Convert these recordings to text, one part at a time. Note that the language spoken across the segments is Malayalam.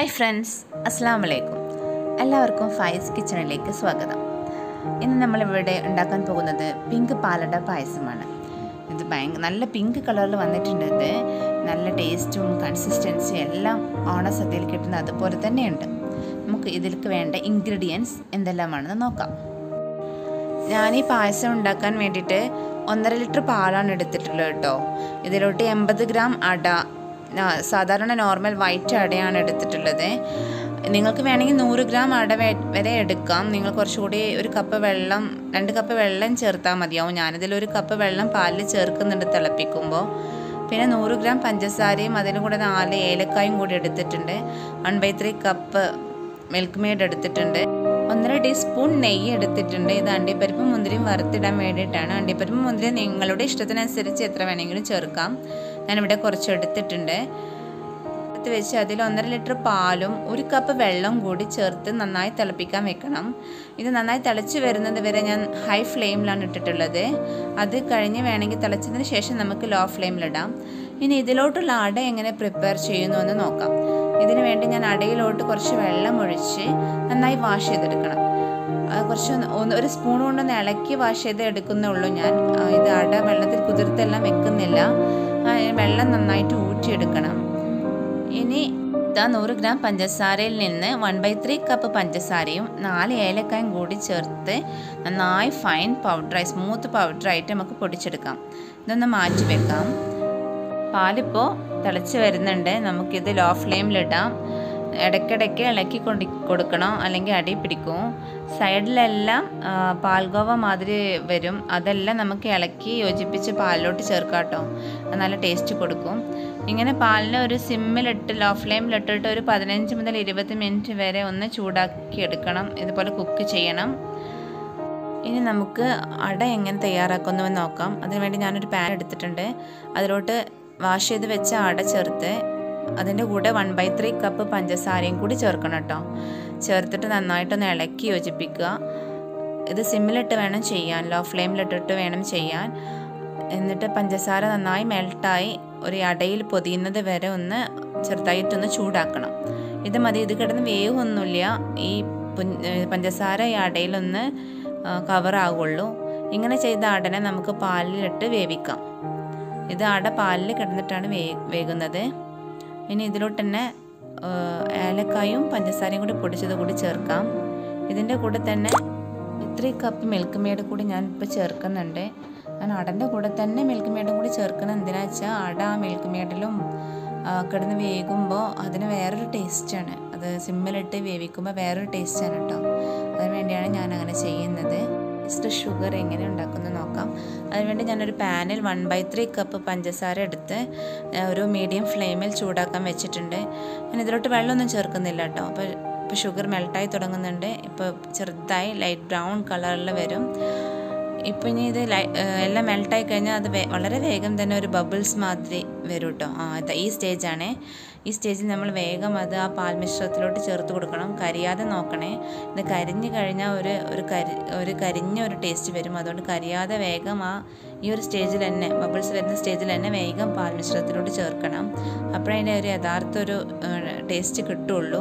ഹായ് ഫ്രണ്ട്സ് അസ്സാം വലൈക്കും എല്ലാവർക്കും ഫൈസ് കിച്ചണിലേക്ക് സ്വാഗതം ഇന്ന് നമ്മളിവിടെ ഉണ്ടാക്കാൻ പോകുന്നത് പിങ്ക് പാലട പായസമാണ് ഇത് ഭയങ്കര നല്ല പിങ്ക് കളറിൽ വന്നിട്ടുണ്ട് ഇത് നല്ല ടേസ്റ്റും കൺസിസ്റ്റൻസിയും എല്ലാം ഓണസദ്യയിൽ കിട്ടുന്ന അതുപോലെ തന്നെയുണ്ട് നമുക്ക് ഇതിലേക്ക് വേണ്ട ഇൻഗ്രീഡിയൻസ് എന്തെല്ലാമാണെന്ന് നോക്കാം ഞാൻ ഈ പായസം ഉണ്ടാക്കാൻ വേണ്ടിയിട്ട് ഒന്നര ലിറ്റർ പാലാണ് എടുത്തിട്ടുള്ളത് കേട്ടോ ഇതിലോട്ട് എൺപത് ഗ്രാം അട ആ, സാധാരണ നോർമൽ വൈറ്റ് അടയാണ് എടുത്തിട്ടുള്ളത് നിങ്ങൾക്ക് വേണമെങ്കിൽ നൂറ് ഗ്രാം അട വെ- വരെ എടുക്കാം നിങ്ങൾ കുറച്ചുകൂടി ഒരു കപ്പ് വെള്ളം രണ്ട് കപ്പ് വെള്ളം ചേർത്താൽ മതിയാവും ഞാനിതിൽ ഒരു കപ്പ് വെള്ളം പാലിൽ ചേർക്കുന്നുണ്ട് തിളപ്പിക്കുമ്പോൾ പിന്നെ നൂറ് ഗ്രാം പഞ്ചസാരയും അതിന് കൂടെ നാല് ഏലക്കായും കൂടി എടുത്തിട്ടുണ്ട് one by three cup Milkmaid എടുത്തിട്ടുണ്ട് ഒന്നര ടീസ്പൂൺ നെയ്യ് എടുത്തിട്ടുണ്ട് ഇത് അണ്ടിപ്പരിപ്പും മുന്തിരിയും വറുത്തിടാൻ വേണ്ടിയിട്ടാണ് അണ്ടിപ്പരിപ്പും മുന്തിരി നിങ്ങളുടെ ഇഷ്ടത്തിനനുസരിച്ച് എത്ര വേണമെങ്കിലും ചേർക്കാം ഞാനിവിടെ കുറച്ച് എടുത്തിട്ടുണ്ട് എടുത്ത് വെച്ച് അതിൽ ഒന്നര ലിറ്റർ പാലും ഒരു കപ്പ് വെള്ളം കൂടി ചേർത്ത് നന്നായി തിളപ്പിക്കാൻ വെക്കണം ഇത് നന്നായി തിളച്ച് വരുന്നത് വരെ ഞാൻ ഹൈ ഫ്ലെയിമിലാണ് ഇട്ടിട്ടുള്ളത് അത് കഴിഞ്ഞ് വേണമെങ്കിൽ തിളച്ചതിന് ശേഷം നമുക്ക് ലോ ഫ്ലെയിമിലിടാം ഇനി ഇതിലോട്ടുള്ള അട എങ്ങനെ പ്രിപ്പയർ ചെയ്യുന്നു എന്ന് നോക്കാം ഇതിനു വേണ്ടി ഞാൻ അടയിലോട്ട് കുറച്ച് വെള്ളം ഒഴിച്ച് നന്നായി വാഷ് ചെയ്തെടുക്കണം അത് കുറച്ച് ഒന്ന് ഒന്ന് ഒരു സ്പൂൺ കൊണ്ടൊന്ന് ഇളക്കി വാഷ് ചെയ്ത് എടുക്കുന്നുള്ളൂ ഞാൻ ആ, ഇത് അട വെള്ളത്തിൽ കുതിർത്തെല്ലാം വെക്കുന്നില്ല ആ, വെള്ളം നന്നായിട്ട് ഊറ്റിയെടുക്കണം ഇനി ഇതാ നൂറ് ഗ്രാം പഞ്ചസാരയിൽ നിന്ന് വൺ ബൈ ത്രീ കപ്പ് പഞ്ചസാരയും നാല് ഏലക്കായും കൂടി ചേർത്ത് നന്നായി ഫൈൻ പൗഡറായി സ്മൂത്ത് പൗഡറായിട്ട് നമുക്ക് പൊടിച്ചെടുക്കാം ഇതൊന്ന് മാറ്റി വെക്കാം പാലിപ്പോൾ തിളച്ച് വരുന്നുണ്ട് നമുക്കിത് ലോ ഫ്ലെയിമിലിടാം ഇടയ്ക്കിടയ്ക്ക് ഇളക്കി കൊണ്ടി കൊടുക്കണം അല്ലെങ്കിൽ അടി പിടിക്കും സൈഡിലെല്ലാം ആ, പാൽഗോവ മാതിരി വരും അതെല്ലാം നമുക്ക് ഇളക്കി യോജിപ്പിച്ച് പാലിലോട്ട് ചേർക്കാം കേട്ടോ അത് നല്ല ടേസ്റ്റ് കൊടുക്കും ഇങ്ങനെ പാലിനെ ഒരു സിമ്മിലിട്ട് ലോ ഫ്ലെയിമിലിട്ടിട്ട് ഒരു പതിനഞ്ച് മുതൽ ഇരുപത് മിനിറ്റ് വരെ ഒന്ന് ചൂടാക്കി എടുക്കണം ഇതുപോലെ കുക്ക് ചെയ്യണം ഇനി നമുക്ക് അട എങ്ങനെ തയ്യാറാക്കുന്നുവെന്ന് നോക്കാം അതിനുവേണ്ടി ഞാനൊരു പാൻ എടുത്തിട്ടുണ്ട് അതിലോട്ട് വാഷ് ചെയ്ത് വെച്ച അട ചേർത്ത് അതിൻ്റെ കൂടെ വൺ ബൈ ത്രീ കപ്പ് പഞ്ചസാരയും കൂടി ചേർക്കണം കേട്ടോ ചേർത്തിട്ട് നന്നായിട്ടൊന്ന് ഇളക്കി യോജിപ്പിക്കുക ഇത് സിമ്മിലിട്ട് വേണം ചെയ്യാൻ ലോ ഫ്ലെയിമിലിട്ടിട്ട് വേണം ചെയ്യാൻ എന്നിട്ട് പഞ്ചസാര നന്നായി മെൽട്ടായി ഒരു അടയിൽ പൊതിയുന്നത് വരെ ഒന്ന് ചെറുതായിട്ടൊന്ന് ചൂടാക്കണം ഇത് മതി ഇത് കിടന്ന് വേവൊന്നുമില്ല ഈ പുൻ- ഏ, പഞ്ചസാര ഈ അടയിലൊന്ന് കവറാകുള്ളൂ ഇങ്ങനെ ചെയ്ത അടനെ നമുക്ക് പാലിലിട്ട് വേവിക്കാം ഇത് അട പാലിൽ കിടന്നിട്ടാണ് വേ വേകുന്നത് ഇനി ഇതിലോട്ട് തന്നെ ആ, ഏലക്കായും പഞ്ചസാരയും കൂടി പൊടിച്ചത് കൂടി ചേർക്കാം ഇതിൻ്റെ കൂടെ തന്നെ ഇത്രയും കപ്പ് മിൽക്ക് മെയ്ഡ് കൂടി ഞാൻ ഇപ്പോൾ ചേർക്കുന്നുണ്ട് ഞാൻ അടൻ്റെ കൂടെ തന്നെ മിൽക്ക് മെയ്ഡും കൂടി ചേർക്കുന്നത് എന്തിനാ വെച്ചാൽ അട ആ മിൽക്ക് മെയ്ഡിലും ആ, കിടന്ന് വേകുമ്പോൾ അതിന് വേറൊരു ടേസ്റ്റാണ് അത് സിമ്മിലിട്ട് വേവിക്കുമ്പോൾ വേറൊരു ടേസ്റ്റാണ് കേട്ടോ അതിന് വേണ്ടിയാണ് ഞാൻ അങ്ങനെ ചെയ്യുന്നത് നെക്സ്റ്റ് ഷുഗർ എങ്ങനെ ഉണ്ടാക്കുന്നത് നോക്കാം അതിനുവേണ്ടി ഞാനൊരു പാനിൽ വൺ ബൈ ത്രീ കപ്പ് പഞ്ചസാര എടുത്ത് ആ, ഒരു മീഡിയം ഫ്ലെയിമിൽ ചൂടാക്കാൻ വെച്ചിട്ടുണ്ട് ഞാൻ ഇതിലോട്ട് വെള്ളമൊന്നും ചേർക്കുന്നില്ല കേട്ടോ അപ്പോൾ ഇപ്പോൾ ഷുഗർ മെൽട്ടായി തുടങ്ങുന്നുണ്ട് ഇപ്പോൾ ചെറുതായി ലൈറ്റ് ബ്രൗൺ കളറിൽ വരും ഇപ്പോൾ ഇനി ഇത് ലൈ ഏഹ് എല്ലാം മെൽട്ടായി കഴിഞ്ഞാൽ അത് വേ- വളരെ വേഗം തന്നെ ഒരു ബബിൾസ് മാതിരി വരും കേട്ടോ ആ ഇത് ഈ സ്റ്റേജാണ് ഈ സ്റ്റേജിൽ നമ്മൾ വേഗം അത് ആ പാൽ മിശ്രിതത്തിലോട്ട് ചേർത്ത് കൊടുക്കണം കരിയാതെ നോക്കണേ ഇത് കരിഞ്ഞു കഴിഞ്ഞാൽ ഒരു ഒരു കരി ഒരു കരിഞ്ഞ ഒരു ടേസ്റ്റ് വരും അതുകൊണ്ട് കരിയാതെ വേഗം ആ ഈ ഒരു സ്റ്റേജിൽ തന്നെ ബബിൾസ് വരുന്ന സ്റ്റേജിൽ തന്നെ വേഗം പാൽ മിശ്രിതത്തിലോട്ട് ചേർക്കണം അപ്പോഴേ അതിൻ്റെ ഒരു യഥാർത്ഥ ഒരു ടേസ്റ്റ് കിട്ടുള്ളൂ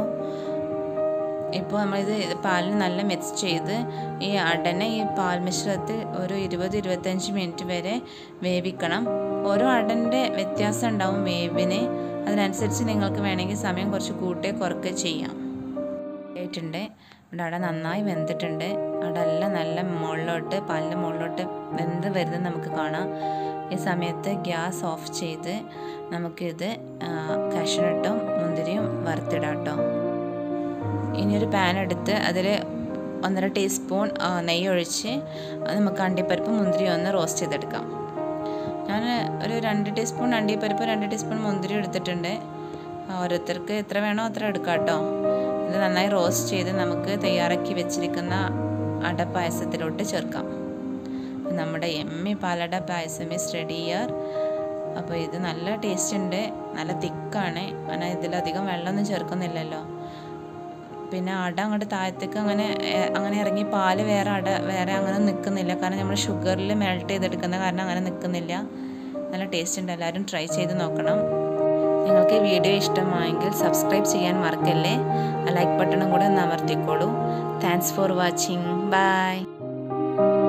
ഇപ്പോൾ നമ്മളിത് പാലിന് നല്ല മിക്സ് ചെയ്ത് ഈ അടനെ ഈ പാൽ മിശ്രിതത്തിൽ ഒരു ഇരുപത് ഇരുപത്തഞ്ച് മിനിറ്റ് വരെ വേവിക്കണം ഓരോ അടൻ്റെ വ്യത്യാസം ഉണ്ടാവും വേവിന് അതിനനുസരിച്ച് നിങ്ങൾക്ക് വേണമെങ്കിൽ സമയം കുറച്ച് കൂട്ടുകയോ കുറയ്ക്കുകയോ ചെയ്യാം ആയിട്ടുണ്ട് ഇവിടെ അട നന്നായി വെന്തിട്ടുണ്ട് അവിടെ എല്ലാം നല്ല മുകളിലോട്ട് പാലിൻ്റെ മുകളിലോട്ട് വെന്ത് വരുന്നത് നമുക്ക് കാണാം ഈ സമയത്ത് ഗ്യാസ് ഓഫ് ചെയ്ത് നമുക്കിത് കാഷ്നട്ടും മുന്തിരിയും വറുത്തിടാം കേട്ടോ ഇനി ഒരു പാൻ എടുത്ത് അതിൽ ഒന്നര ടീസ്പൂൺ ആ, നെയ്യ് ഒഴിച്ച് അത് നമുക്ക് അണ്ടിപ്പരിപ്പ് മുന്തിരി ഒന്ന് റോസ്റ്റ് ചെയ്തെടുക്കാം ഞാൻ ഒരു രണ്ട് ടീസ്പൂൺ അണ്ടിപ്പരിപ്പ് രണ്ട് ടീസ്പൂൺ മുന്തിരി എടുത്തിട്ടുണ്ട് ആ, ഓരോരുത്തർക്ക് എത്ര വേണോ അത്ര എടുക്കാം കേട്ടോ ഇത് നന്നായി റോസ്റ്റ് ചെയ്ത് നമുക്ക് തയ്യാറാക്കി വെച്ചിരിക്കുന്ന അട പായസത്തിലോട്ട് ചേർക്കാം നമ്മുടെ എമ്മി പാലട പായസം ഈസ് റെഡി ഇയർ അപ്പോൾ ഇത് നല്ല ടേസ്റ്റ് ഉണ്ട് നല്ല തിക്കാണ് കാരണം ഇതിലധികം വെള്ളമൊന്നും ചേർക്കുന്നില്ലല്ലോ പിന്നെ അട അങ്ങോട്ട് താഴത്തേക്ക് അങ്ങനെ ഏ- അങ്ങനെ ഇറങ്ങി പാല് വേറെ അട വേറെ അങ്ങനെ നിൽക്കുന്നില്ല കാരണം നമ്മൾ ഷുഗറിൽ മെൽറ്റ് ചെയ്തെടുക്കുന്ന കാരണം അങ്ങനെ നിൽക്കുന്നില്ല നല്ല ടേസ്റ്റ് ഉണ്ട് എല്ലാവരും ട്രൈ ചെയ്ത് നോക്കണം നിങ്ങൾക്ക് ഈ വീഡിയോ ഇഷ്ടമായെങ്കിൽ സബ്സ്ക്രൈബ് ചെയ്യാൻ മറക്കല്ലേ ആ ലൈക്ക് ബട്ടണും കൂടെ ഒന്ന് അമർത്തിക്കോളൂ താങ്ക്സ് ഫോർ വാച്ചിങ് ബൈ